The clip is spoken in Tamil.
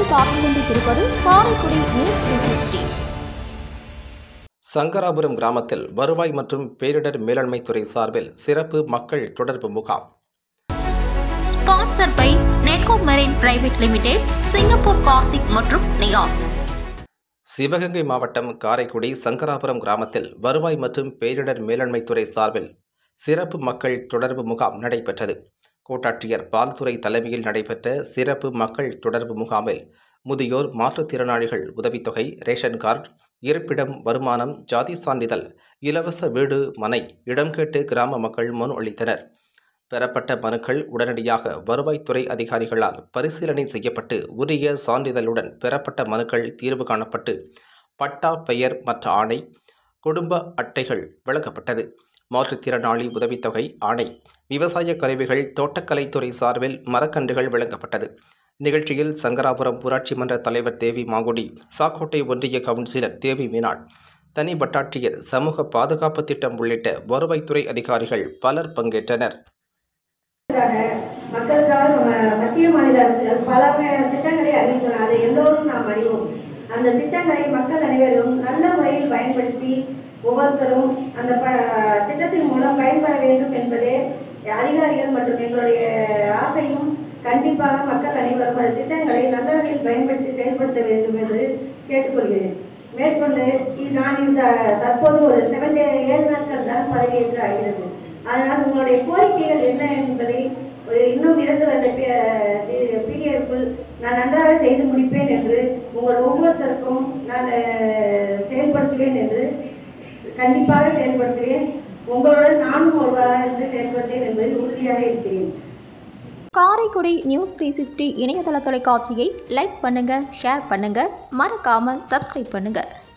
பார்த்துக் கொண்டிருப்பது Karaikudi news three sixty Sankarapuram கிராமத்தில் வருவாய் மற்றும் பேரிடர் மேலாண்மை துறை சார்பில் சிறப்பு மக்கள் தொடர்பு முகாம் sponsor by Netco marine private limited Singapore Karthik மற்றும் நியாஸ் சிவகங்கை மாவட்டம் காரைக்குடி சங்கராபுரம் கிராமத்தில் வருவாய் மற்றும் பேரிடர் மேலாண்மை துறை சார்பில் சிறப்பு மக்கள் தொடர்பு முகாம் நடைபெற்றது கோட்டாட்சியர் பால்துறை தலைமையில் நடைபெற்ற சிறப்பு மக்கள் தொடர்பு முகாமில் முதியோர் மாற்றுத்திறனாளிகள் உதவித்தொகை ரேஷன் கார்டு இருப்பிடம் வருமானம் ஜாதி சான்றிதழ் இலவச வீடு மனை இடம் கேட்டு கிராம மக்கள் மனு அளித்தனர் பெறப்பட்ட மனுக்கள் உடனடியாக வருவாய்த்துறை அதிகாரிகளால் பரிசீலனை செய்யப்பட்டு உரிய சான்றிதழுடன் பெறப்பட்ட மனுக்கள் தீர்வு காணப்பட்டு பட்டா பெயர் மற்ற ஆணை குடும்ப அட்டைகள் வழங்கப்பட்டது மாற்றுத்திறனாளி உதவித்தொகை ஆணை விவசாய கருவிகள் தோட்டக்கலைத்துறை சார்பில் மரக்கன்றுகள் வழங்கப்பட்டது நிகழ்ச்சியில் சங்கராபுரம் ஊராட்சி மன்ற தலைவர் தேவி மாங்குடி சாக்கோட்டை ஒன்றிய கவுன்சிலர் தேவி மீனாள் தனி வட்டாட்சியர் சமூக பாதுகாப்பு திட்டம் உள்ளிட்ட வருவாய்த்துறை அதிகாரிகள் பலர் பங்கேற்றனர் மக்களுக்காக நம்ம மத்திய மாநில அரசுகள் பல வகையான திட்டங்களை அறிவித்துள்ளன அதை எல்லோரும் நாம் அறிவோம் அந்த திட்டங்களை மக்கள் அனைவரும் நல்ல முறையில் பயன்படுத்தி ஒவ்வொருத்தரும் அந்த ப திட்டத்தின் மூலம் பயன்பெற வேண்டும் என்பதே அதிகாரிகள் மற்றும் எங்களுடைய ஆசையும் கண்டிப்பாக மக்கள் அனைவரும் அந்த திட்டங்களை நல்ல வகையில் பயன்படுத்தி செயல்படுத்த வேண்டும் என்று கேட்டுக்கொள்கிறேன் மேற்கொண்டு இ- நான் இந்த தற்போது ஒரு செவன் டே ஏழு நாட்கள் தான் பதவியேற்று ஆகிறது அதனால் உங்களுடைய கோரிக்கைகள் என்ன என்பதை ஒரு இன்னும் இரண்டு வருட பீரியடுக்குள் நான் நன்றாக செய்து முடிப்பேன் என்று உங்கள் ஒவ்வொருத்தருக்கும் நான் அஹ், செயல்படுத்துவேன் என்று கண்டிப்பாக செயல்படுத்துவேன் உங்களுடன் நானும் ஒருவராக இருந்து செயல்படுத்தேன் என்பதில் உறுதியாக இருக்கிறேன் காரைக்குடி நியூஸ் த்ரீ சிக்ஸ்டி இணையதள தொலைக்காட்சியை லைக் பண்ணுங்க ஷேர் பண்ணுங்க மறக்காம சப்ஸ்கிரைப் பண்ணுங்க